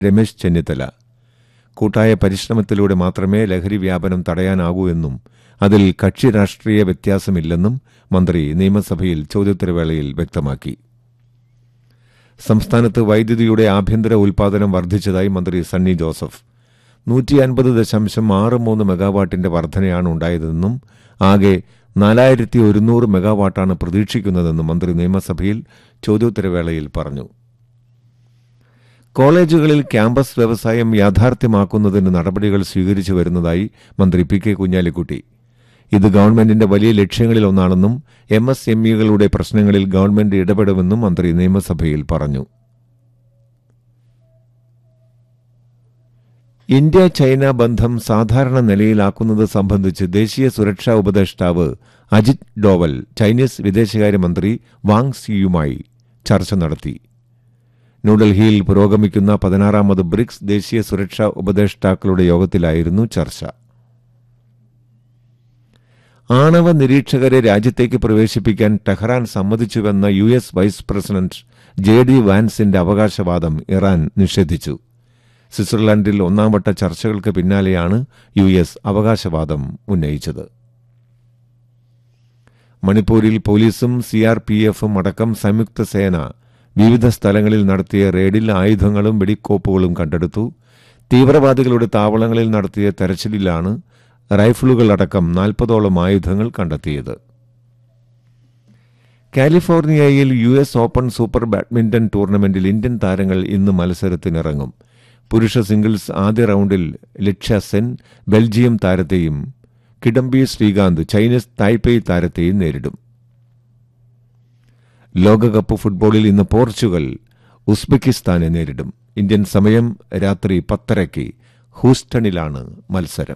രമേശ് ചെന്നിത്തല കൂട്ടായ പരിശ്രമത്തിലൂടെ മാത്രമേ ലഹരി വ്യാപനം തടയാനാകൂ എന്നും അതിൽ കക്ഷി രാഷ്ട്രീയ വ്യത്യാസമില്ലെന്നും മന്ത്രി നിയമസഭയിൽ ചോദ്യോത്തരവേളയിൽ വ്യക്തമാക്കി സംസ്ഥാനത്ത് വൈദ്യുതിയുടെ ആഭ്യന്തര ഉൽപാദനം വർദ്ധിച്ചതായി മന്ത്രി സണ്ണി ജോസഫ് നൂറ്റി അൻപത് ദശാംശം ആറ് മൂന്ന് മെഗാവാട്ടിന്റെ വർധനയാണ് ഉണ്ടായതെന്നും ആകെ നാലായിരത്തി ഒരുന്നൂറ് മെഗാവാട്ടാണ് പ്രതീക്ഷിക്കുന്നതെന്നും മന്ത്രി നിയമസഭയിൽ ചോദ്യോത്തരവേളയിൽ പറഞ്ഞു കോളേജുകളിൽ ക്യാമ്പസ് വ്യവസായം യാഥാർത്ഥ്യമാക്കുന്നതിന് നടപടികൾ സ്വീകരിച്ചു വരുന്നതായി മന്ത്രി പി കെ കുഞ്ഞാലിക്കുട്ടി ഇത് ഗവൺമെന്റിന്റെ വലിയ ലക്ഷ്യങ്ങളിലൊന്നാണെന്നും എം എസ് എം ഇകളുടെ പ്രശ്നങ്ങളിൽ ഗവൺമെന്റ് ഇടപെടുമെന്നും മന്ത്രി നിയമസഭയിൽ പറഞ്ഞു ഇന്ത്യ ചൈന ബന്ധം സാധാരണ നിലയിലാക്കുന്നത് സംബന്ധിച്ച് ദേശീയ സുരക്ഷാ ഉപദേഷ്ടാവ് അജിത് ഡോവൽ ചൈനീസ് വിദേശകാര്യമന്ത്രി വാങ് സിയുമായി ചർച്ച നടത്തി ന്യൂഡൽഹിയിൽ പുരോഗമിക്കുന്ന പതിനാറാമത് ബ്രിക്സ് ദേശീയ സുരക്ഷാ ഉപദേഷ്ടാക്കളുടെ യോഗത്തിലായിരുന്നു ചർച്ച ആണവ നിരീക്ഷകരെ രാജ്യത്തേക്ക് പ്രവേശിപ്പിക്കാൻ ടെഹ്റാൻ സമ്മതിച്ചുവെന്ന U S vice president J D വാൻസിന്റെ അവകാശവാദം ഇറാൻ നിഷേധിച്ചു സ്വിറ്റ്സർലൻഡിൽ ഒന്നാംവട്ട ചർച്ചകൾക്ക് പിന്നാലെയാണ് യു എസ് അവകാശവാദം ഉന്നയിച്ചത് മണിപ്പൂരിൽ പോലീസും സിആർപിഎഫും അടക്കം സംയുക്ത സേന വിവിധ സ്ഥലങ്ങളിൽ നടത്തിയ റെയ്ഡിൽ ആയുധങ്ങളും വെടിക്കോപ്പുകളും കണ്ടെടുത്തു തീവ്രവാദികളുടെ താവളങ്ങളിൽ നടത്തിയ തെരച്ചിലിലാണ് റൈഫിളുകളടക്കം നാൽപ്പതോളം ആയുധങ്ങൾ കണ്ടെത്തിയത് കാലിഫോർണിയയിൽ U S open super badminton ടൂർണമെന്റിൽ ഇന്ത്യൻ താരങ്ങൾ ഇന്ന് മത്സരത്തിനിറങ്ങും പുരുഷ സിംഗിൾസ് ആദ്യ റൌണ്ടിൽ ലക്ഷ്യ സെൻ ബെൽജിയം താരത്തെയും കിഡംബി ശ്രീകാന്ത് ചൈനീസ് തായ്പേയ് താരത്തെയും നേരിടും ലോകകപ്പ് ഫുട്ബോളിൽ ഇന്ന് പോർച്ചുഗൽ ഉസ്ബെക്കിസ്ഥാനെ നേരിടും ഇന്ത്യൻ സമയം രാത്രി പത്തരയ്ക്ക് ഹൂസ്റ്റണിലാണ് മത്സരം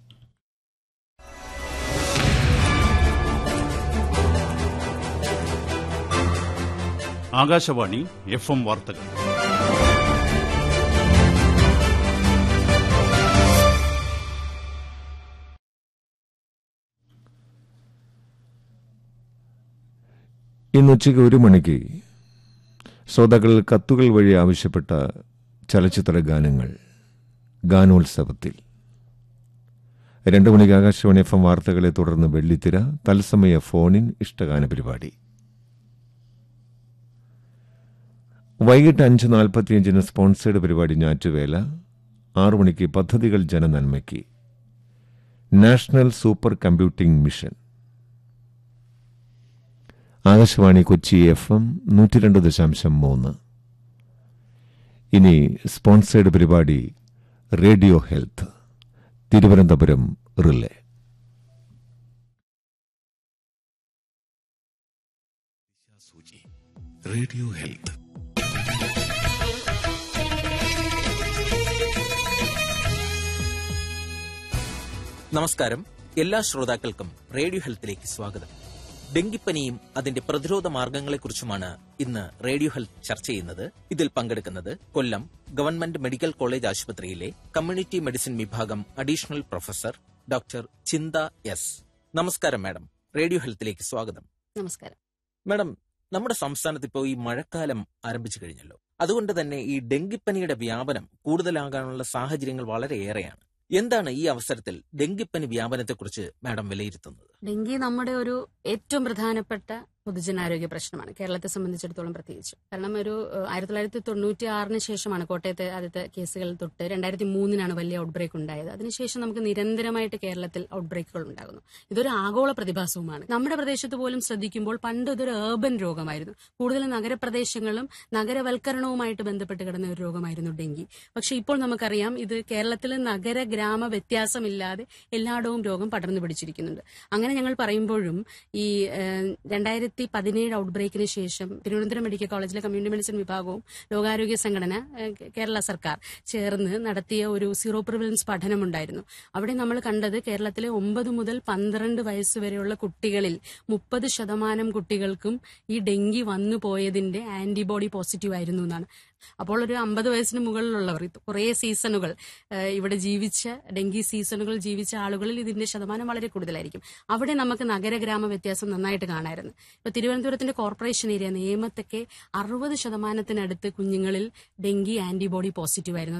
ആകാശവാണി എഫ് എം വാർത്തകൾ ഇന്ന് ഉച്ചയ്ക്ക് ഒരു മണിക്ക് ശ്രോതാക്കൾ കത്തുകൾ വഴി ആവശ്യപ്പെട്ട ചലച്ചിത്ര ഗാനങ്ങൾ ഗാനോത്സവത്തിൽ രണ്ടു മണിക്ക് ആകാശവാണി എഫ് എം വാർത്തകളെ തുടർന്ന് വെള്ളിത്തിര തത്സമയ ഫോണിൻ ഇഷ്ടഗാന പരിപാടി വൈകിട്ട് അഞ്ച് നാൽപ്പത്തിയഞ്ചിന് സ്പോൺസേഡ് പരിപാടി ഞാറ്റുവേല ആറു മണിക്ക് പദ്ധതികൾ ജനനന്മയ്ക്ക് national super computing mission Akashvani Kochi F M നൂറ്റി രണ്ട് ദശാംശം മൂന്ന് ഇനി സ്പോൺസേഡ് പരിപാടി radio health Thiruvananthapuram relay radio health നമസ്കാരം എല്ലാ ശ്രോതാക്കൾക്കും റേഡിയോ ഹെൽത്തിലേക്ക് സ്വാഗതം ഡെങ്കിപ്പനിയും അതിന്റെ പ്രതിരോധ മാർഗങ്ങളെക്കുറിച്ചുമാണ് ഇന്ന് റേഡിയോ ഹെൽത്ത് ചർച്ച ചെയ്യുന്നത് ഇതിൽ പങ്കെടുക്കുന്നത് കൊല്ലം ഗവൺമെന്റ് മെഡിക്കൽ കോളേജ് ആശുപത്രിയിലെ കമ്മ്യൂണിറ്റി മെഡിസിൻ വിഭാഗം additional professor doctor Chintha S നമസ്കാരം മാഡം റേഡിയോ ഹെൽത്തിലേക്ക് സ്വാഗതം നമസ്കാരം മാഡം നമ്മുടെ സംസ്ഥാനത്ത് ഇപ്പോൾ ഈ മഴക്കാലം ആരംഭിച്ചു കഴിഞ്ഞല്ലോ അതുകൊണ്ട് തന്നെ ഈ ഡെങ്കിപ്പനിയുടെ വ്യാപനം കൂടുതലാകാനുള്ള സാഹചര്യങ്ങൾ വളരെയേറെയാണ് എന്താണ് ഈ അവസരത്തിൽ ഡെങ്കിപ്പനി വ്യാപനത്തെക്കുറിച്ച് മാഡം വിലയിരുത്തുന്നത് ഡെങ്കി നമ്മുടെ ഒരു ഏറ്റവും പ്രധാനപ്പെട്ട പൊതുജനാരോഗ്യ പ്രശ്നമാണ് കേരളത്തെ സംബന്ധിച്ചിടത്തോളം പ്രത്യേകിച്ച് കാരണം ഒരു ഏഹ്, ആയിരത്തി തൊള്ളായിരത്തി തൊണ്ണൂറ്റി ആറിന് ശേഷമാണ് കോട്ടയത്തെ ആദ്യത്തെ കേസുകൾ തൊട്ട് രണ്ടായിരത്തി മൂന്നിനാണ് വലിയ ഔട്ട്ബ്രേക്ക് ഉണ്ടായത് അതിനുശേഷം നമുക്ക് നിരന്തരമായിട്ട് കേരളത്തിൽ ഔട്ട്ബ്രേക്കുകൾ ഉണ്ടാകുന്നു ഇതൊരു ആഗോള പ്രതിഭാസവുമാണ് നമ്മുടെ പ്രദേശത്ത് പോലും ശ്രദ്ധിക്കുമ്പോൾ പണ്ട് ഇതൊരു ഏർബൻ രോഗമായിരുന്നു കൂടുതലും നഗരപ്രദേശങ്ങളും നഗരവൽക്കരണവുമായിട്ട് ബന്ധപ്പെട്ട് കിടന്ന ഒരു രോഗമായിരുന്നു ഡെങ്കി പക്ഷെ ഇപ്പോൾ നമുക്കറിയാം ഇത് കേരളത്തിൽ നഗര ഗ്രാമ വ്യത്യാസമില്ലാതെ എല്ലായിടവും രോഗം പടർന്നു പിടിച്ചിരിക്കുന്നുണ്ട് അങ്ങനെ ഞങ്ങൾ പറയുമ്പോഴും ഈ ഏഹ്, രണ്ടായിരത്തി പതിനേഴ് ഔട്ട്ബ്രേക്കിന് ശേഷം തിരുവനന്തപുരം മെഡിക്കൽ കോളേജിലെ കമ്മ്യൂണിറ്റി മെഡിസിൻ വിഭാഗവും ലോകാരോഗ്യ സംഘടന ഏഹ്, കേരള സർക്കാർ ചേർന്ന് നടത്തിയ ഒരു സീറോ പ്രിവലൻസ് പഠനമുണ്ടായിരുന്നു അവിടെ നമ്മൾ കണ്ടത് കേരളത്തിലെ ഒമ്പത് മുതൽ പന്ത്രണ്ട് വയസ്സ് വരെയുള്ള കുട്ടികളിൽ മുപ്പത് ശതമാനം കുട്ടികൾക്കും ഈ ഡെങ്കി വന്നു പോയതിന്റെ ആന്റിബോഡി പോസിറ്റീവ് ആയിരുന്നു എന്നാണ് അപ്പോൾ ഒരു അമ്പത് വയസ്സിന് മുകളിലുള്ളവർ ഇത് കുറേ സീസണുകൾ ഏഹ് ഇവിടെ ജീവിച്ച ഡെങ്കി സീസണുകൾ ജീവിച്ച ആളുകളിൽ ഇതിന്റെ ശതമാനം വളരെ കൂടുതലായിരിക്കും അവിടെ നമുക്ക് നഗരഗ്രാമ വ്യത്യാസം നന്നായിട്ട് കാണായിരുന്നു ഇപ്പൊ തിരുവനന്തപുരത്തിന്റെ കോർപ്പറേഷൻ ഏരിയ നേമത്തൊക്കെ അറുപത് ശതമാനത്തിനടുത്ത് കുഞ്ഞുങ്ങളിൽ ഡെങ്കി ആന്റിബോഡി പോസിറ്റീവ് ആയിരുന്നു